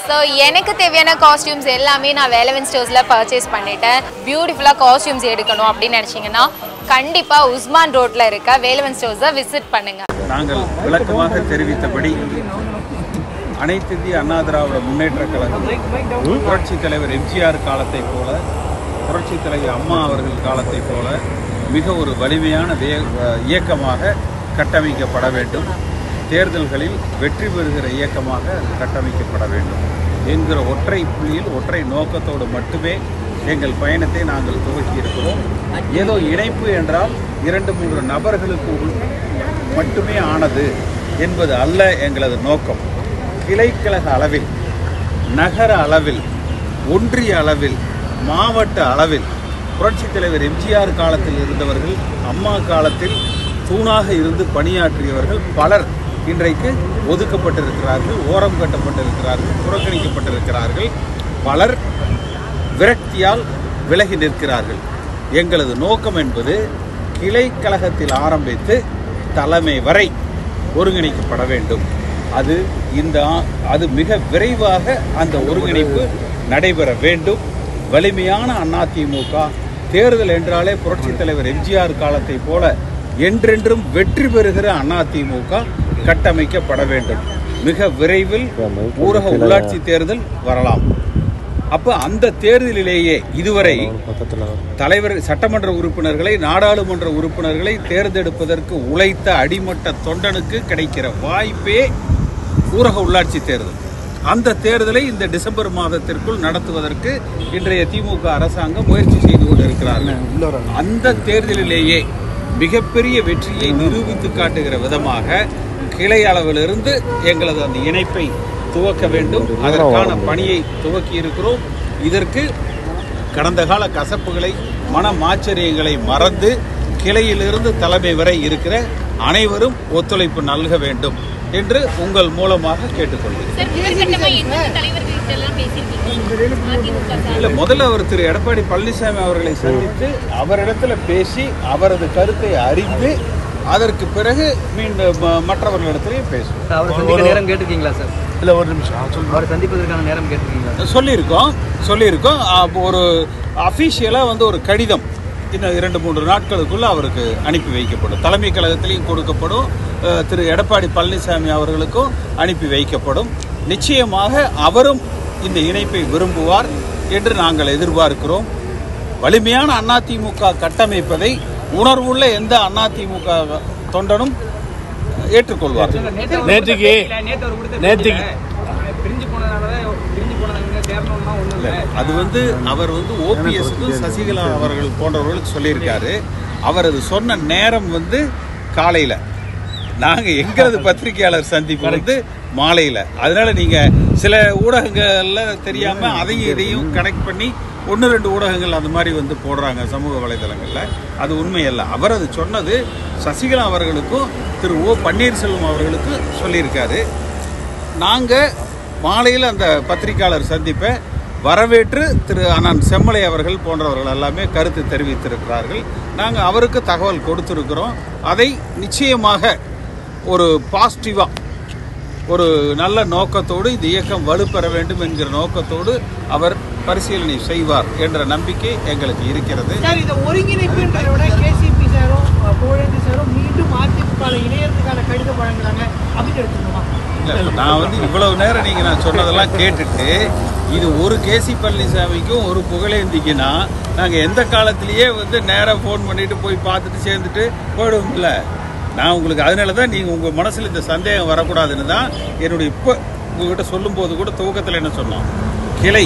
So எனக்கு தேவையான costumes எல்லாமே நான் வேலவன் ஸ்டோர்ஸில் பர்ச்சேஸ் பண்ணிட்டேன் பியூட்டிஃபுல்லாக காஸ்டியூம்ஸ் எடுக்கணும் அப்படின்னு நினச்சிங்கன்னா கண்டிப்பாக உஸ்மான் ரோட்டில் இருக்க வேலவன் ஸ்டோர்ஸை விசிட் பண்ணுங்கள் நாங்கள் விளக்கமாக தெரிவித்தபடி அனைத்து இந்திய அண்ணா திராவிட முன்னேற்ற கழகம் புரட்சி தலைவர் எம்ஜிஆர் காலத்தைப் போல புரட்சி தலைவர் அம்மா அவர்கள் காலத்தைப் போல மிக ஒரு வலிமையான வே- இயக்கமாக கட்டமைக்கப்பட வேண்டும் தேர்தல்களில் வெற்றி பெறுகிற இயக்கமாக அது கட்டமைக்கப்பட வேண்டும் என்கிற ஒற்றை புள்ளியில் ஒற்றை நோக்கத்தோடு மட்டுமே எங்கள் பயணத்தை நாங்கள் துவக்கி இருக்கிறோம் ஏதோ இணைப்பு என்றால் இரண்டு மூன்று நபர்களுக்கு உள் மட்டுமே ஆனது என்பது அல்ல எங்களது நோக்கம் கிளைக்கழக அளவில் நகர அளவில் ஒன்றிய அளவில் மாவட்ட அளவில் புரட்சித் தலைவர் எம்ஜிஆர் காலத்தில் இருந்தவர்கள் அம்மா காலத்தில் தூணாக இருந்து பணியாற்றியவர்கள் பலர் இன்றைக்கு ஒதுக்கப்பட்டிருக்கிறார்கள் ஓரம் கட்டப்பட்டிருக்கிறார்கள் புறக்கணிக்கப்பட்டிருக்கிறார்கள் பலர் விரக்தியால் விலகி நிற்கிறார்கள் எங்களது நோக்கம் என்பது கிளை கழகத்தில் ஆரம்பித்து தலைமை வரை ஒருங்கிணைக்கப்பட வேண்டும் அது இந்த ஆ- அது மிக விரைவாக அந்த ஒருங்கிணைப்பு நடைபெற வேண்டும் வலிமையான அதிமுக தேர்தல் என்றாலே புரட்சித் தலைவர் எம்ஜிஆர் காலத்தை போல என்றென்றும் வெற்றி பெறுகிற அதிமுக கட்டமைக்கப்பட வேண்டும் மிக விரைவில் ஊரக உள்ளாட்சி தேர்தல் வரலாம் அப்ப அந்த தேர்தலிலேயே இதுவரை தலைவர் சட்டமன்ற உறுப்பினர்களை நாடாளுமன்ற உறுப்பினர்களை தேர்ந்தெடுப்பதற்கு உழைத்த அடிமட்ட தொண்டனுக்கு கிடைக்கிற வாய்ப்பே ஊரக உள்ளாட்சி தேர்தல் அந்த தேர்தலை இந்த டிசம்பர் மாதத்திற்குள் நடத்துவதற்கு இன்றைய திமுக அரசாங்கம் முயற்சி செய்து கொண்டிருக்கிறார்கள் அந்த தேர்தலிலேயே மிகப்பெரிய வெற்றியை நிரூபித்து காட்டுகிற விதமாக கிளை அளவிலிருந்து எங்களது அந்த இணைப்பை துவக்க வேண்டும் அதற்கான பணியை துவக்கி இருக்கிறோம் இதற்கு கடந்த கால கசப்புகளை மன மாச்சரியங்களை மறந்து கிளையிலிருந்து தலைமை வரை இருக்கிற அனைவரும் ஒத்துழைப்பு நல்க வேண்டும் என்று உங்கள் மூலமாக கேட்டுக்கொள்கிறேன் சார் முதற்கட்டமா எந்தெந்த தலைவர்கள்ட்ட எல்லாம் பேசியிருக்கீங்க அதிமுக சார்பில்? இல்ல முதல்ல அவர் திரு எடப்பாடி பழனிசாமி அவர்களை சந்தித்து அவரிடத்துல பேசி அவரது கருத்தை அறிந்து அதற்கு பிறகு மீண்டும் ம- மற்றவர்களிடத்திலையும் பேசுவோம் அவரை சந்திக்க நேரம் கேட்டிருக்கீங்களா சார் இல்லை ஒரு நிமிஷம் அவரை சந்திப்பதற்கான நேரம் கேட்டிருக்கீங்களா சொல்லியிருக்கோம் சொல்லியிருக்கோம் அப்போ ஒரு அஃபீஷியலாக வந்து ஒரு கடிதம் இன்னும் இரண்டு மூன்று நாட்களுக்குள்ள அவருக்கு அனுப்பி வைக்கப்படும் தலைமை கழகத்திலையும் கொடுக்கப்படும் அஹ், திரு எடப்பாடி பழனிசாமி அவர்களுக்கும் அனுப்பி வைக்கப்படும் நிச்சயமாக அவரும் இந்த இணைப்பை விரும்புவார் என்று நாங்கள் எதிர்பார்க்கிறோம் வலிமையான அதிமுக கட்டமைப்பதை உணர்வுள்ள எந்த அதிமுக தொண்டனும் ஏற்றுக்கொள்வார் நேற்றுக்கு நேற்று அவர் கொடுத்த நேற்றுக்கு பிரிஞ்சு போனதால பிரிஞ்சு போனதாங்க சேரணும்னா ஒன்றும் இல்லை அது வந்து அவர் வந்து ஓபிஎஸ்க்கும் சசிகலா அவர்கள் போன்றவர்களுக்கு சொல்லியிருக்காரு அவர் அது சொன்ன நேரம் வந்து காலையில நாங்க எங்களது பத்திரிகையாளர் சந்திப்பு வந்து மாலையில அதனால நீங்க சில ஊடகங்கள்ல தெரியாம அதையும் இதையும் கனெக்ட் பண்ணி ஒன்று ரெண்டு ஊடகங்கள் அந்த மாதிரி வந்து போடுறாங்க சமூக வலைதளங்கள்ல அது உண்மையல்ல அவர் அது சொன்னது சசிகலா அவர்களுக்கும் திரு ஓ பன்னீர்செல்வம் அவர்களுக்கும் சொல்லியிருக்காரு நாங்கள் மாலையில் அந்த பத்திரிகையாளர் சந்திப்பை வரவேற்று திரு அண்ணன் செம்மலை அவர்கள் போன்றவர்கள் எல்லாமே கருத்து தெரிவித்திருக்கிறார்கள் நாங்கள் அவருக்கு தகவல் கொடுத்திருக்கிறோம் அதை நிச்சயமாக ஒரு பாசிட்டிவாக ஒரு நல்ல நோக்கத்தோடு இந்த இயக்கம் வலுப்பெற வேண்டும் என்கிற நோக்கத்தோடு அவர் பரிசீலனை செய்வார் என்ற நம்பிக்கை எங்களுக்கு இருக்கிறது சார் இந்த ஒருங்கிணைப்புன்றதை விட கேசிபி சாரும் அஹ், புகழேந்தி சாரும் மீண்டும் அதிமுக இணையறதுக்கான கடிதம் வழங்குறாங்க அப்படின்னு எடுத்துக்கணுமா இல்ல, நான் வந்து இவ்வளவு நேரம் நீங்க நான் சொன்னதெல்லாம் கேட்டுட்டு இது ஒரு கேசி பழனிசாமிக்கும் ஒரு புகழேந்திக்குன்னா நாங்க எந்த காலத்திலேயே வந்து நேரா ஃபோன் பண்ணிட்டு போய் பார்த்துட்டு சேர்ந்துட்டு போயிடுவோம்ல நான் உங்களுக்கு அதனால தான் நீங்கள் உங்கள் மனசில் இந்த சந்தேகம் வரக்கூடாதுன்னு தான் என்னுடைய இப்போ உங்ககிட்ட சொல்லும்போது கூட துவக்கத்தில் என்ன சொன்னோம் கிளை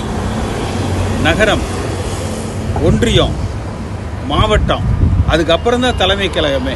நகரம் ஒன்றியம் மாவட்டம் அதுக்கப்புறம் தான் தலைமை கழகமே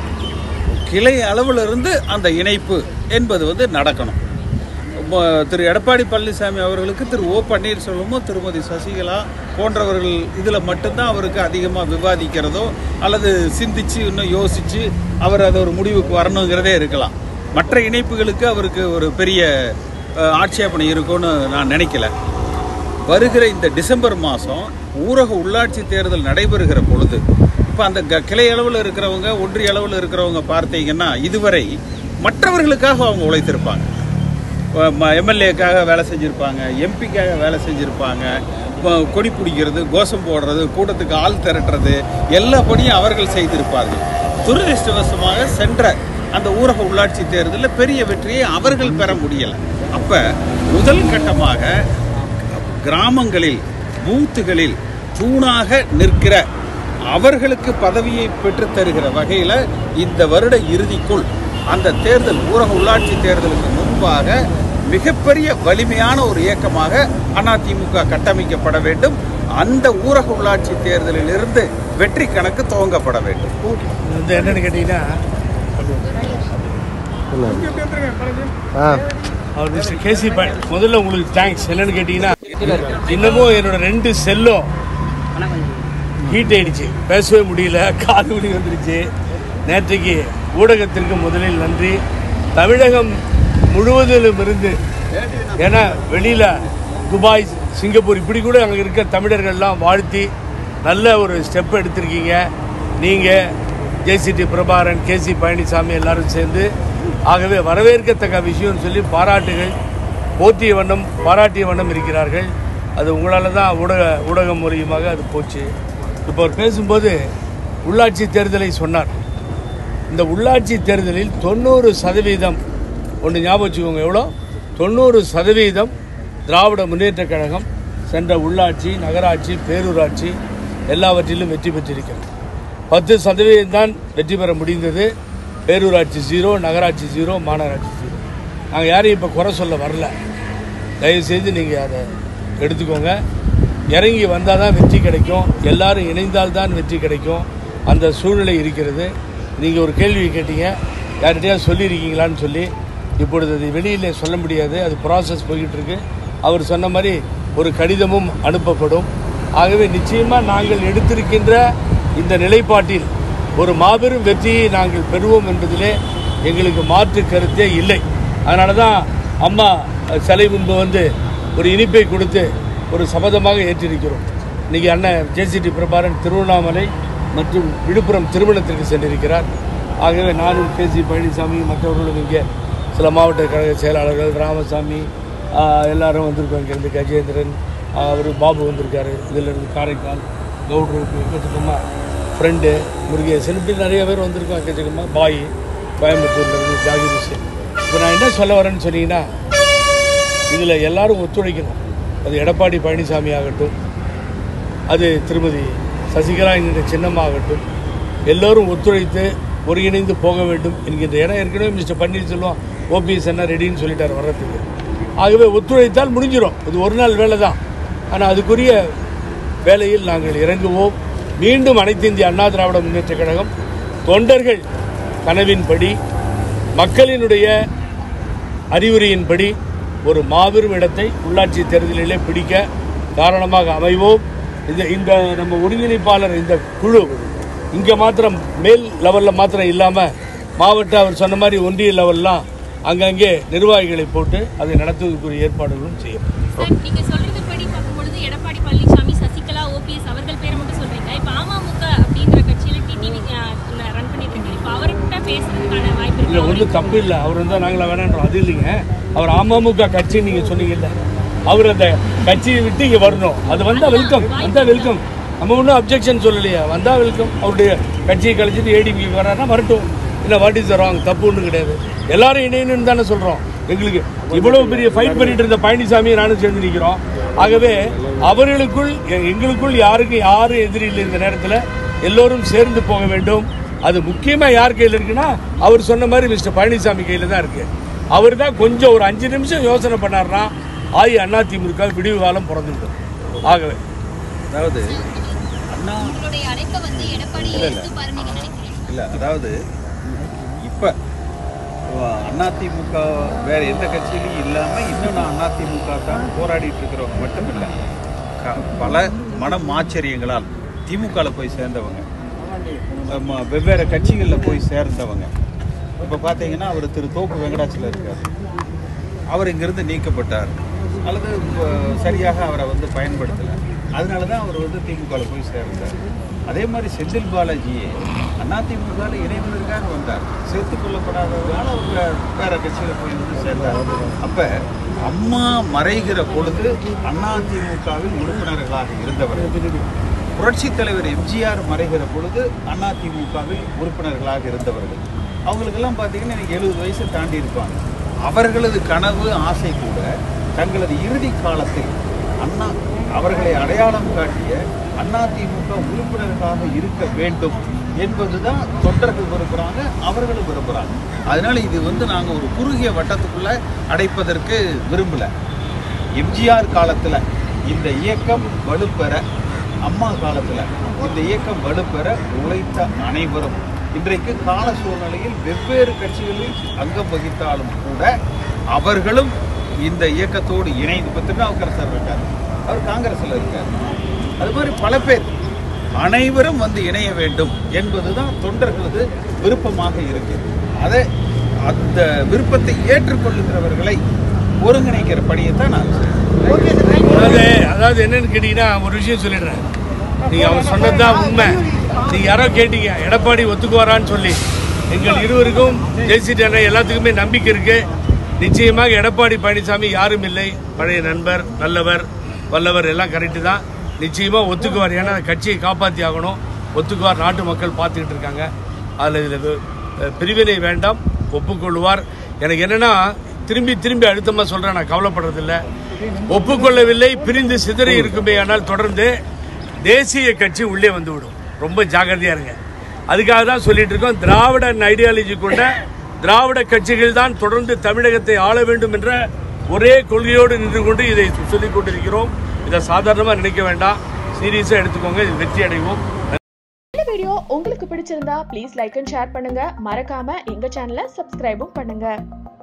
கிளை அளவில் இருந்து அந்த இணைப்பு என்பது வந்து நடக்கணும் ம- திரு எடப்பாடி பழனிசாமி அவர்களுக்கு திரு ஓ பன்னீர்செல்வமும் திருமதி சசிகலா போன்றவர்கள் இதில் மட்டும்தான் அவருக்கு அதிகமாக விவாதிக்கிறதோ அல்லது சிந்திச்சு இன்னும் யோசித்து அவர் அதை ஒரு முடிவுக்கு வரணுங்கிறதே இருக்கலாம் மற்ற இணைப்புகளுக்கு அவருக்கு ஒரு பெரிய அஹ், ஆட்சேபனை இருக்கும்னு நான் நினைக்கல வருகிற இந்த டிசம்பர் மாதம் ஊரக உள்ளாட்சி தேர்தல் நடைபெறுகிற பொழுது இப்போ அந்த க- கிளை அளவில் இருக்கிறவங்க ஒன்றிய அளவில் இருக்கிறவங்க பார்த்தீங்கன்னா இதுவரை மற்றவர்களுக்காக அவங்க உழைத்திருப்பாங்க எம்எல்ஏக்காக வேலை செஞ்சுருப்பாங்க எம்பிக்காக வேலை செஞ்சுருப்பாங்க கொ- கொடி பிடிக்கிறது கோஷம் போடுறது கூட்டத்துக்கு ஆள் திரட்டுறது எல்லா பணியும் அவர்கள் செய்திருப்பார்கள் துரதிருஷ்டவசமாக சென்ற அந்த ஊரக உள்ளாட்சி தேர்தலில் பெரிய வெற்றியை அவர்கள் பெற முடியலை அப்போ முதல் கட்டமாக கிராமங்களில் பூத்துகளில் தூணாக நிற்கிற அவர்களுக்கு பதவியை பெற்றுத் தருகிற வகையில் இந்த வருட இறுதிக்குள் அந்த தேர்தல் ஊரக உள்ளாட்சி தேர்தலுக்கு முன்பாக மிகப்பெரிய வலிமையான ஒரு இயக்கமாக அதிமுக கட்டமைக்கப்பட வேண்டும் அந்த ஊரக உள்ளாட்சி தேர்தலில் இருந்து வெற்றி கணக்கு துவங்கப்பட வேண்டும் இது வந்து என்னன்னு கேட்டிங்கன்னா அவர் மிஸ்டர் கேசி பாய் முதல்ல உங்களுக்கு தேங்க்ஸ் என்னன்னு கேட்டிங்கன்னா இன்னமும் என்னோட ரெண்டு செல்லும் ஹீட் ஆயிடுச்சு பேசவே முடியல காது வலி வந்துடுச்சு நேற்றைக்கு ஊடகத்திற்கு முதலில் நன்றி தமிழகம் முழுவதிலும் இருந்து ஏன்னா வெளியில் துபாய் சிங்கப்பூர் இப்படி கூட அங்கே இருக்க தமிழர்கள்லாம் வாழ்த்தி நல்ல ஒரு ஸ்டெப் எடுத்திருக்கீங்க நீங்கள் ஜேசிடி பிரபாகரன் கேசி பழனிசாமி எல்லாரும் சேர்ந்து ஆகவே வரவேற்கத்தக்க விஷயம்னு சொல்லி பாராட்டுகள் போற்றிய வண்ணம் பாராட்டிய வண்ணம் இருக்கிறார்கள் அது உங்களால் தான் ஊடக ஊடகம் மூலியமாக அது போச்சு இப்போ அவர் பேசும்போது உள்ளாட்சி தேர்தலை சொன்னார் இந்த உள்ளாட்சி தேர்தலில் தொண்ணூறு சதவீதம் ஒன்று ஞாபகம் வச்சுக்கோங்க எவ்வளோ தொண்ணூறு சதவீதம் திராவிட முன்னேற்றக் கழகம் சென்ற உள்ளாட்சி நகராட்சி பேரூராட்சி எல்லாவற்றிலும் வெற்றி பெற்றிருக்கிறது பத்து சதவீதம் தான் வெற்றி பெற முடிந்தது பேரூராட்சி ஜீரோ நகராட்சி ஜீரோ மாநகராட்சி ஜீரோ நாங்கள் யாரையும் இப்போ குறை சொல்ல வரல தயவுசெய்து நீங்கள் அதை எடுத்துக்கோங்க இறங்கி வந்தால் தான் வெற்றி கிடைக்கும் எல்லாரும் இணைந்தால் தான் வெற்றி கிடைக்கும் அந்த சூழ்நிலை இருக்கிறது நீங்கள் ஒரு கேள்வி கேட்டீங்க யார்கிட்டயா சொல்லியிருக்கீங்களான்னு சொல்லி இப்பொழுது அது வெளியில் சொல்ல முடியாது அது ப்ராசஸ் போய்கிட்டு இருக்கு அவர் சொன்ன மாதிரி ஒரு கடிதமும் அனுப்பப்படும் ஆகவே நிச்சயமாக நாங்கள் எடுத்திருக்கின்ற இந்த நிலைப்பாட்டில் ஒரு மாபெரும் வெற்றியை நாங்கள் பெறுவோம் என்பதிலே எங்களுக்கு மாற்று கருத்தே இல்லை அதனால தான் அம்மா அஹ், சிலை முன்பு வந்து ஒரு இனிப்பை கொடுத்து ஒரு சபதமாக ஏற்றிருக்கிறோம் இன்னைக்கு அண்ணன் ஜேசிடி பிரபாரன் திருவண்ணாமலை மற்றும் விழுப்புரம் திருமணத்திற்கு சென்றிருக்கிறார் ஆகவே நானும் கேசி பழனிசாமி மற்றவர்களும் இங்கே சில மாவட்ட கழக செயலாளர்கள் ராமசாமி ஆஹ், எல்லாரும் வந்திருக்கோம் இங்கேருந்து கஜேந்திரன் அவர் பாபு வந்திருக்காரு இதிலிருந்து காரைக்கால் கவுடருக்கு எக்கச்சக்கமாக ஃப்ரெண்டு முருகேசன் இப்படி நிறைய பேர் வந்திருக்கோம் எக்கச்சக்கமாக பாய் கோயம்புத்தூர்லேருந்து ஜாகிர் ஹுசேன் இப்போ நான் என்ன சொல்ல வரேன்னு சொன்னீங்கன்னா இதில் எல்லாரும் ஒத்துழைக்கணும் அது எடப்பாடி பழனிசாமி ஆகட்டும் அது திருமதி சசிகலா என்கின்ற சின்னமாகட்டும் எல்லோரும் ஒத்துழைத்து ஒருங்கிணைந்து போக வேண்டும் என்கின்ற இடம் ஏற்கனவே மிஸ்டர் பன்னீர்செல்வம் ஓபிஎஸ் என்ன ரெடின்னு சொல்லிட்டார் வர்றதுக்கு ஆகவே ஒத்துழைத்தால் முடிஞ்சிடும் இது ஒரு நாள் வேலை தான் ஆனால் அதுக்குரிய வேலையில் நாங்கள் இறங்குவோம் மீண்டும் அனைத்து இந்திய அண்ணா திராவிட முன்னேற்றக் கழகம் தொண்டர்கள் கனவின்படி மக்களினுடைய அறிவுரையின்படி ஒரு மாபெரும் இடத்தை உள்ளாட்சி தேர்தலிலே பிடிக்க காரணமாக அமைவோம் இந்த இந்த நம்ம ஒருங்கிணைப்பாளர் இந்த குழு இங்கே மாத்திரம் மேல் லெவலில் மாத்திரம் இல்லாமல் மாவட்ட அவர் சொன்ன மாதிரி ஒன்றிய லெவல்லாம் அங்கங்கே நிர்வாகிகளை போட்டு அதை நடத்துவதற்குரிய ஏற்பாடுகளும் செய்யும் சார் நீங்க சொல்றதுபடி பார்க்கும்பொழுது எடப்பாடி பழனிசாமி சசிகலா ஓபிஎஸ் அவர்கள் பேரை மட்டும் சொல்றீங்க இப்ப அமமுக அப்படின்ற கட்சியில டிடிவி ரன் பண்ணிட்டு இருக்காரு இப்ப அவர்கிட்ட பேசுறதுக்கான வாய்ப்பு இல்லை இருக்கு ஒன்றும் தப்பு இல்லை அவர் வந்தால் நாங்களா வேணான்றோம் அது இல்லைங்க அவர் அமமுக கட்சி நீங்கள் சொன்னீங்கல்ல அவர் அந்த கட்சியை விட்டு இங்கே வரணும் அது வந்தால் வெல்கம் வந்தால் வெல்கம் நம்ம ஒன்றும் அப்ஜெக்ஷன் சொல்லலையா வந்தால் வெல்கம் அவருடைய கட்சியை கழிச்சிட்டு ஏடிபிக்கு வராருன்னா வரட்டும் இல்லை வாட் இஸ் ராங் தப்பு ஒன்றும் கிடையாது எல்லாரும் இணையணும்னு தானே சொல்கிறோம் எங்களுக்கு இவ்வளவு பெரிய ஃபைட் பண்ணிட்டு இருந்த பழனிசாமியை நானும் சேர்ந்து நிற்கிறோம் ஆகவே அவர்களுக்குள் எ- எங்களுக்குள் யாருக்கும் யாரும் எதிரி இல்லை இந்த நேரத்தில் எல்லோரும் சேர்ந்து போக வேண்டும் அது முக்கியமாக யார் கையில் இருக்குன்னா அவர் சொன்ன மாதிரி மிஸ்டர் பழனிசாமி கையில் தான் இருக்கு அவர் தான் கொஞ்சம் ஒரு அஞ்சு நிமிஷம் யோசனை பண்ணார்னா ஆயி அதிமுக விடிவு காலம் பிறந்துவிடும் ஆகவே அதாவது அண்ணா உங்களுடைய அழைப்பை வந்து எடப்பாடி எடுத்துப்பாரு நீங்க நினைக்கிறீங்க இல்லை அதாவது இப்போ அதிமுக வேற எந்த கட்சியிலையும் இல்லாமல் இன்னும் நான் அதிமுக தான் போராடிட்டு இருக்கிறவங்க மட்டும் இல்லை க- பல மனம் ஆச்சரியங்களால் திமுகவில் போய் சேர்ந்தவங்க ம- வெவ்வேறு கட்சிகளில் போய் சேர்ந்தவங்க இப்போ பார்த்தீங்கன்னா அவர் திரு தோப்பு வெங்கடாச்சல இருக்கார் அவர் இங்கிருந்து நீக்கப்பட்டார் அல்லது அஹ், சரியாக அவரை வந்து பயன்படுத்தலை அதனால தான் அவர் வந்து திமுகவில் போய் சேர்ந்தார் அதே மாதிரி செந்தில் பாலாஜியே அதிமுகவில் இணைவதற்காக வந்தார் சேர்த்துக் கொள்ளப்படாதவரால் அவங்க வேற கட்சியில் போய் வந்து சேர்ந்தார் அப்ப அம்மா மறைகிற பொழுது அதிமுகவில் உறுப்பினர்களாக இருந்தவர்கள் புரட்சித் தலைவர் எம்ஜிஆர் மறைகிற பொழுது அதிமுகவில் உறுப்பினர்களாக இருந்தவர்கள் அவங்களுக்கெல்லாம் பார்த்தீங்கன்னா இன்னைக்கு எழுபது வயசு தாண்டி இருப்பாங்க அவர்களது கனவு ஆசை கூட தங்களது இறுதி காலத்தில் அண்ணா அவர்களை அடையாளம் காட்டிய அதிமுக உறுப்பினர்களாக இருக்க வேண்டும் என்பதுதான் தொண்டர்கள் விரும்புகிறாங்க அவர்களும் விரும்புகிறாங்க அதனால இது வந்து நாங்கள் ஒரு குறுகிய வட்டத்துக்குள்ள அடைப்பதற்கு விரும்பல எம்ஜிஆர் காலத்தில் இந்த இயக்கம் வலுப்பெற அம்மா காலத்தில் இந்த இயக்கம் வலுப்பெற உழைத்த அனைவரும் இன்றைக்கு கால சூழ்நிலையில் வெவ்வேறு கட்சிகளில் அங்கம் வகித்தாலும் கூட அவர்களும் இந்த இயக்கத்தோடு இணைந்து இப்போ திருநாவுக்கரசர் இருக்கார் அவர் காங்கிரஸில் இருக்கார் அது மாதிரி பல பேர் அனைவரும் வந்து இணைய வேண்டும் என்பதுதான் தொண்டர்களது விருப்பமாக இருக்கு அதை அந்த விருப்பத்தை ஏற்றுக்கொள்ளுகிறவர்களை ஒருங்கிணைக்கிற பணியை தான் நான் செய்றேன். ஓகே சார் தேங்க்யூ அதாவது அதாவது என்னன்னு கேட்டீங்கன்னா ஒரு விஷயம் சொல்லிடுறேன் நீங்க அவர் சொன்னதுதான் உண்மை நீங்க யாரோ கேட்டீங்க எடப்பாடி ஒத்துக்குவாரான்னு சொல்லி எங்கள் இருவருக்கும் ஜெயசிடி அண்ணன் எல்லாத்துக்குமே நம்பிக்கை இருக்கு நிச்சயமாக எடப்பாடி பழனிசாமி யாரும் இல்லை பழைய நண்பர் நல்லவர் வல்லவர் எல்லாம் கரெக்டு தான் நிச்சயமா ஒத்துக்குவார் ஏன்னா கட்சியை காப்பாற்றி ஆகணும் ஒத்துக்குவார் நாட்டு மக்கள் பார்த்துக்கிட்டு இருக்காங்க அதில் இதில் பிரிவினை வேண்டாம் ஒப்புக்கொள்வார் எனக்கு என்னன்னா திரும்பி திரும்பி அழுத்தமாக சொல்கிறேன் நான் கவலைப்படுறதில்லை ஒப்புக்கொள்ளவில்லை பிரிந்து சிதறி இருக்குமே ஆனால் தொடர்ந்து தேசிய கட்சி உள்ளே வந்துவிடும் ரொம்ப ஜாக்கிரதையா இருங்க அதுக்காக தான் சொல்லிட்டு இருக்கோம் திராவிட ஐடியாலஜி கொண்ட திராவிட கட்சிகள் தான் தொடர்ந்து தமிழகத்தை ஆள வேண்டும் என்ற ஒரே கொள்கையோடு நின்று கொண்டு இதை சொல்லிக் கொண்டிருக்கிறோம் இதை சாதாரணமாக நினைக்க வேண்டாம் சீரியஸாக எடுத்துக்கோங்க இது வெற்றி அடைவோம் இந்த வீடியோ உங்களுக்கு பிடிச்சிருந்தா ப்ளீஸ் லைக் அண்ட் ஷேர் பண்ணுங்க மறக்காம எங்க சேனலை சப்ஸ்கிரைபும் பண்ணுங்க